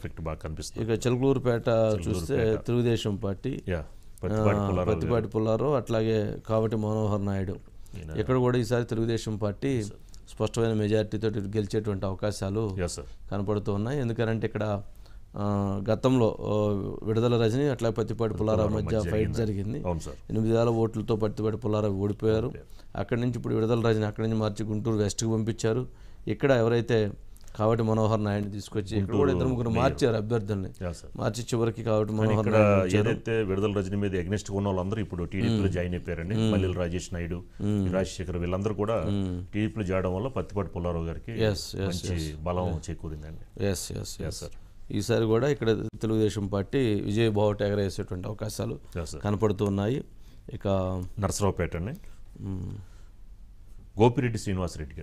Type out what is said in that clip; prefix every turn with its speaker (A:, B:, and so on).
A: effect బాగా కనిపిస్తుంది
B: ఇక చిలకలూరుపేట చూస్తే తెలుగుదేశం పార్టీ
A: యా పత్తిపాటి పుల్లారావు
B: పత్తిపాటి పుల్లారావు అట్లాగే కావటి మనోహర్ నాయుడు
A: ఈయన-
B: ఇక్కడ కూడా ఈసారి తెలుగుదేశం పార్టీ స్పష్టమైన మెజారిటీతో గెలిచేటువంటి అవకాశాలు
A: యా సార్
B: కనపడుతూ ఉన్నాయి ఎందుకంటే ఇక్కడ ఆ, గతంలో ఆ, విడుదల రజని అట్లా పత్తిపాటి పుల్లారావు మధ్య ఫైట్ జరిగింది
A: అవును సార్
B: ఎనిమిది వేల ఓట్లతో పత్తిపాటి పుల్లారావు ఓడిపోయారు అక్కడి నుంచి ఇప్పుడు విడుదల రజని అక్కడి నుంచి మార్చి గుంటూరు వెస్ట్కి పంపించారు ఇక్కడ ఎవరైతే కావటి మనోహర్ నాయుడిని తీసుకొచ్చి ఇక్కడ కూడా ఇద్దరు ముగ్గురు మార్చారు అభ్యర్థుల్ని
A: యా సార్
B: మార్చి చివరికి కావటి మనోహర్
A: ఇక్కడ ఏదైతే విడుదల రజని మీద ఎగ్నెస్ట్ ఉన్న వాళ్ళందరూ ఇప్పుడు టీడీపీలో జాయిన్ అయిపోయారండి మల్లెల రాజేష్ నాయుడు రాజశేఖర్ వీళ్ళందరూ కూడా టీడీపీలో చేయడం వల్ల పత్తిపాటి పుల్లారావు గారికి
B: Yes, yes,
A: మంచి బలం చేకూరిందండి
B: ఎస్ ఎస్ ఎస్
A: సార్
B: ఈసారి కూడా ఇక్కడ తెలుగుదేశం పార్టీ విజయ్ బావుట ఎగరేసేటువంటి అవకాశాలు
A: యా సార్
B: కనపడుతూ ఉన్నాయి ఇక
A: నరసరావుపేట అండి
B: మ్,
A: గోపిరెడ్డి శ్రీనివాసరెడ్డి గారు